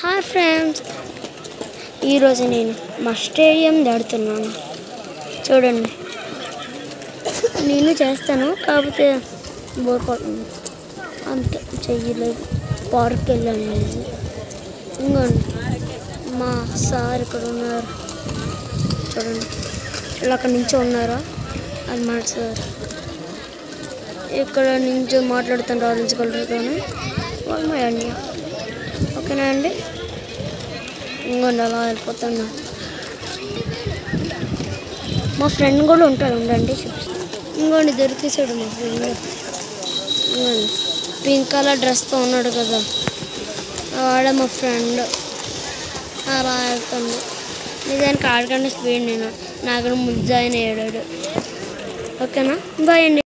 Hi friends ఈరోజు నేను మా స్టేడియం దాడుతున్నాను చూడండి నేను చేస్తాను కాకపోతే బోర్ కొడుతుంది అంతే చెయ్యలేదు పార్క్ వెళ్ళాను నేను. ఇంకోండి మా సార్ ఇక్కడ ఉన్నారు చూడండి ఇలా అక్కడి నుంచి ఉన్నారా అది మా సార్ ఇక్కడ నుంచి మాట్లాడుతాను ఆరెంజ్ కలర్తో వాళ్ళు మా అన్నయ్య ఓకేనా అండి ఇంకోండి అలా వెళ్ళిపోతున్నా మా ఫ్రెండ్ కూడా ఉంటాడు ఉండండి చూపిస్తాను ఇంకోండి దొరికేసాడు మా ఫ్రెండ్ ఇంకోండి పింక్ కలర్ డ్రెస్తో ఉన్నాడు కదా వాడే మా ఫ్రెండ్ అలా వెళ్తుంది నిజానికి ఆడకండి స్పీడ్ నేను నాకు ముందు జాయిన్ అయ్యాడు ఓకేనా బాయ్ అండి